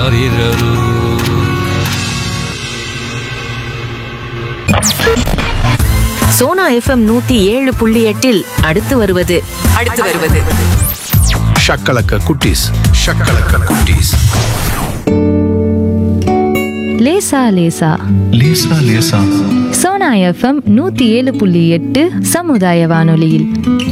ஆரிரரோ Sona FM நூத்தி ஏழு புள்ளி எட்டில் அடுத்து வருவது அடுத்து வருவது ஷக்கலக்க குட்டீஸ் ஷக்கலக்க குட்டீஸ் லேசா லேசா லேசா லேசா சோனா எஃப்எம் நூத்தி ஏழு புள்ளி எட்டு சமுதாய வானொலியில்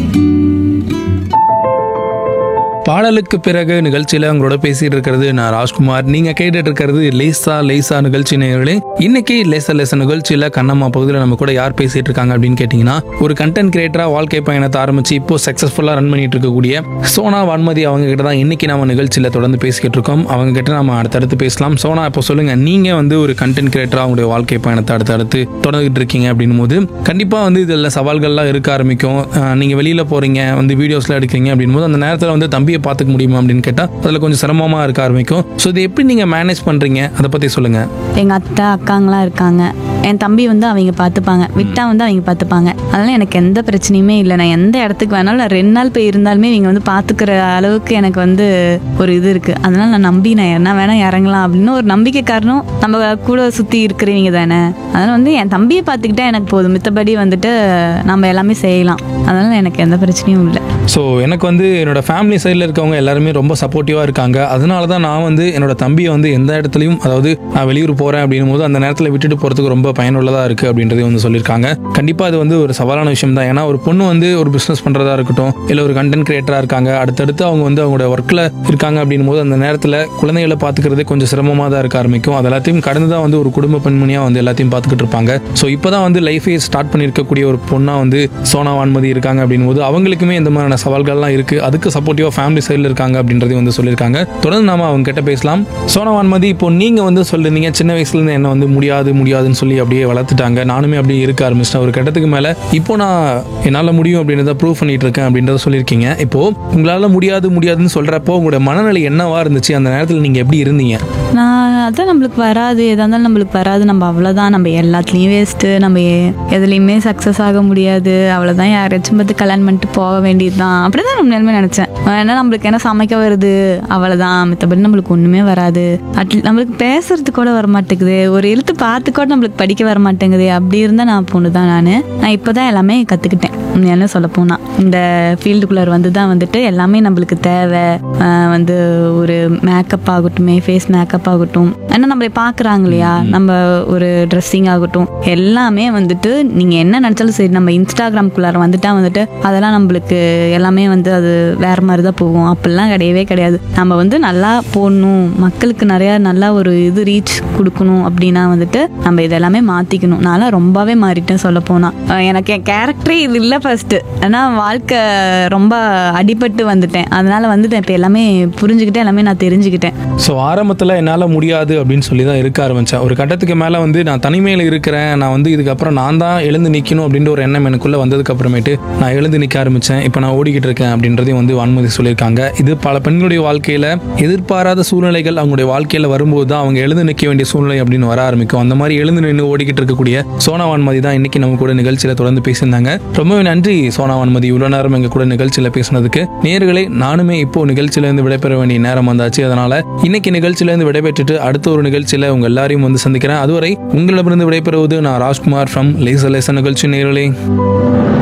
பாடலுக்கு பிறகு நிகழ்ச்சியில உங்களோட பேசிட்டு இருக்கிறது நான் ராஜ்குமார் நீங்க கேட்டுட்டு இருக்கிறது லேசா லேசா நிகழ்ச்சி நேயர்களே இன்னைக்கு லேசா லேசா நிகழ்ச்சியில கண்ணம்மா பகுதியில் நம்ம கூட யார் பேசிட்டு இருக்காங்க அப்படின்னு கேட்டீங்கன்னா ஒரு கண்டென்ட் கிரியேட்டரா வாழ்க்கை பயணத்தை ஆரம்பிச்சு இப்போ சக்சஸ்ஃபுல்லா ரன் பண்ணிட்டு இருக்கக்கூடிய சோனா வான்மதி அவங்க கிட்ட தான் இன்னைக்கு நம்ம நிகழ்ச்சியில தொடர்ந்து பேசிக்கிட்டு இருக்கோம் அவங்க கிட்ட நம்ம அடுத்தடுத்து பேசலாம் சோனா இப்போ சொல்லுங்க நீங்க வந்து ஒரு கண்டென்ட் கிரியேட்டரா உங்களுடைய வாழ்க்கை பயணத்தை அடுத்தடுத்து தொடர்ந்துட்டு இருக்கீங்க அப்படின்னும் போது கண்டிப்பா வந்து இதில் சவால்கள்லாம் இருக்க ஆரம்பிக்கும் அஹ் நீங்க வெளியில போறீங்க வந்து வீடியோஸ்லாம் எடுக்கிறீங்க அப்படின்னும் போது அந்த நேரத்தில் வந்து தம்பியை பார்த்துக்க முடியுமா அப்படின்னு கேட்டால் அதில் கொஞ்சம் சிரமமா இருக்க ஆரம்பிக்கும் ஸோ இது எப்படி நீங்க மேனேஜ் பண்றீங்க அதை பத்தி சொல்லுங்க எங்கள் அத்தை அக்காங்களாம் இருக்காங்க என் தம்பி வந்து அவங்க பார்த்துப்பாங்க விட்டா வந்து அவங்க பார்த்துப்பாங்க அதனால எனக்கு எந்த பிரச்சனையுமே இல்லை நான் எந்த இடத்துக்கு வேணாலும் நான் ரெண்டு நாள் போய் இருந்தாலுமே இவங்க வந்து பார்த்துக்கிற அளவுக்கு எனக்கு வந்து ஒரு இது இருக்குது அதனால நான் நம்பி நான் என்ன வேணா இறங்கலாம் அப்படின்னு ஒரு நம்பிக்கை காரணம் நம்ம கூட சுற்றி இருக்கிறவங்க தானே அதனால வந்து என் தம்பியை பார்த்துக்கிட்டா எனக்கு போதும் மித்தபடி வந்துட்டு நம்ம எல்லாமே செய்யலாம் அதனால எனக்கு எந்த பிரச்சனையும் இல்லை ஸோ எனக்கு வந்து என்னோட ஃபேமிலி சைடில் இருக்கவங்க எல்லாருமே ரொம்ப சப்போர்ட்டிவாக இருக்காங்க அதனால தான் நான் வந்து என்னோட தம்பியை வந்து எந்த இடத்துலையும் அதாவது நான் வெளியூர் போகிறேன் அப்படின்னும் போது அந்த நேரத்தில் விட்டுட்டு போகிறதுக்கு ரொம்ப பயனுள்ளதாக இருக்குது அப்படின்றதையும் வந்து சொல்லியிருக்காங்க கண்டிப்பாக அது வந்து ஒரு சவாலான விஷயம் தான் ஏன்னா ஒரு பொண்ணு வந்து ஒரு பிஸ்னஸ் பண்ணுறதா இருக்கட்டும் இல்லை ஒரு கண்டென்ட் கிரியேட்டராக இருக்காங்க அடுத்தடுத்து அவங்க வந்து அவங்களோட ஒர்க்கில் இருக்காங்க அப்படின்னும் போது அந்த நேரத்தில் குழந்தைகளை பார்த்துக்கிறது கொஞ்சம் சிரமமாக தான் இருக்க ஆரம்பிக்கும் அது எல்லாத்தையும் கடந்து தான் வந்து ஒரு குடும்ப பெண்மணியாக வந்து எல்லாத்தையும் பார்த்துக்கிட்டு இருப்பாங்க ஸோ இப்போ தான் வந்து லைஃபே ஸ்டார்ட் பண்ணியிருக்கக்கூடிய ஒரு பொண்ணாக வந்து சோனா வான்மதி இருக்காங்க அப்படின்னும் போது அவங்களுக்குமே இந்த மாதிரியான சவால்கள்லாம் இருக்கு அதுக்கு சப்போர்ட்டிவா ஃபேமிலி சைடில் இருக்காங்க அப்படின்றதையும் வந்து சொல்லியிருக்காங்க தொடர்ந்து நாம அவங்க கிட்ட பேசலாம் சோனா வான்மதி இப்போ நீங்க வந்து சொல்லிருந்தீங்க சின்ன வயசுல இருந்து என்ன வந்து முடியாது முடியாதுன்னு சொல்லி அப்படியே வளர்த்துட்டாங்க நானுமே அப்படியே இருக்க ஆரம்பிச்சிட்டேன் ஒரு கட்டத்துக்கு மேல இப்போ நான் என்னால முடியும் அப்படின்றத ப்ரூவ் பண்ணிட்டு இருக்கேன் அப்படின்றத சொல்லியிருக்கீங்க இப்போ உங்களால முடியாது முடியாதுன்னு சொல்றப்போ உங்களோட மனநிலை என்னவா இருந்துச்சு அந்த நேரத்தில் நீங்க எப்படி இருந்தீங்க நான் அதான் நம்மளுக்கு வராது எதா இருந்தாலும் நம்மளுக்கு வராது நம்ம அவ்வளோதான் நம்ம எல்லாத்துலேயும் வேஸ்ட்டு நம்ம எ- எதுலேயுமே சக்ஸஸ் ஆக முடியாது அவ்வளோதான் யாராச்சும் பார்த்து கல்யாணம் பண்ணிட்டு போக வேண்டியது தான் அப்படி தான் நம்ம நிலைமை நினச்சேன் ஏன்னா நம்மளுக்கு என்ன சமைக்க வருது அவ்வளோதான் மற்றபடி நம்மளுக்கு ஒன்றுமே வராது அட்லீ நம்மளுக்கு பேசுறது கூட வர மாட்டேங்குது ஒரு எழுத்து பார்த்து கூட நம்மளுக்கு படிக்க வர மாட்டேங்குது அப்படி இருந்தால் நான் பொண்ணு தான் நான் நான் இப்போ தான் எல்லாமே கற்றுக்கிட்டேன் என்ன சொல்ல போனால் இந்த ஃபீல்டுக்குள்ளே வந்து தான் வந்துட்டு எல்லாமே நம்மளுக்கு தேவை ஆஹ் வந்து ஒரு மேக்கப் ஆகட்டுமே ஃபேஸ் மேக்கப் ஆகட்டும் ஏன்னா நம்மளை பார்க்குறாங்க இல்லையா நம்ம ஒரு ட்ரெஸ்ஸிங் ஆகட்டும் எல்லாமே வந்துட்டு நீங்கள் என்ன நினச்சாலும் சரி நம்ம இன்ஸ்டாகிராம்குள்ளார வந்துட்டா வந்துட்டு அதெல்லாம் நம்மளுக்கு எல்லாமே வந்து அது வேற மாதிரி தான் போகும் அப்படிலாம் கிடையவே கிடையாது நம்ம வந்து நல்லா போடணும் மக்களுக்கு நிறையா நல்லா ஒரு இது ரீச் கொடுக்கணும் அப்படின்னா வந்துட்டு நம்ம இதெல்லாமே மாற்றிக்கணும் நான்லாம் ரொம்பவே மாறிட்டேன் சொல்ல போனால் எனக்கு என் கேரக்டரே இது இல்லை ஃபர்ஸ்ட் ஏன்னா வாழ்க்கை ரொம்ப அடிபட்டு வந்துட்டேன் அதனால வந்துட்டு இப்போ எல்லாமே புரிஞ்சுக்கிட்டேன் எல்லாமே நான் தெரிஞ்சுக்கிட்டேன் ஸோ ஆரம்பத்தில் என்னால் முடியாது அப்படின்னு சொல்லி தான் இருக்க ஆரம்பித்தேன் ஒரு கட்டத்துக்கு மேலே வந்து நான் தனிமையில் இருக்கிறேன் நான் வந்து இதுக்கப்புறம் நான் தான் எழுந்து நிற்கணும் அப்படின்ற ஒரு எண்ணம் எனக்குள்ளே வந்ததுக்கு அப்புறமேட்டு நான் எழுந்து நிற்க ஆரம்பித்தேன் இப்போ நான் ஓடிக்கிட்டு இருக்கேன் அப்படின்றதையும் வந்து வான்மதி சொல்லியிருக்காங்க இது பல பெண்களுடைய வாழ்க்கையில் எதிர்பாராத சூழ்நிலைகள் அவங்களுடைய வாழ்க்கையில் வரும்போது தான் அவங்க எழுந்து நிற்க வேண்டிய சூழ்நிலை அப்படின்னு வர ஆரம்பிக்கும் அந்த மாதிரி எழுந்து நின்று ஓடிக்கிட்டு இருக்கக்கூடிய சோனா வான்மதி தான் இன்னைக்கு நம்ம கூட நிகழ்ச்சியில் தொடர்ந்து பேசியிருந்தாங்க ரொம்பவே நன்றி சோனா வான்மதி இவ்வளோ நேரம் எங்க கூட நிகழ்ச்சியில் பேசினதுக்கு நேர்களை நானுமே இப்போ நிகழ்ச்சியிலேருந்து விடைபெற வேண்டிய நேரம் வந்தாச்சு அதனால இன்னைக்கு நிகழ்ச்சியிலேருந்து விடைபெற்றுட்டு அடுத்த ஒரு நிகழ்ச்சியில் உங்க எல்லாரையும் வந்து சந்திக்கிறேன் அதுவரை உங்களிடமிருந்து விடைபெறுவது நான் ராஜ்குமார் ஃப்ரம் லேச லேச நிகழ்ச்சி நேர்களே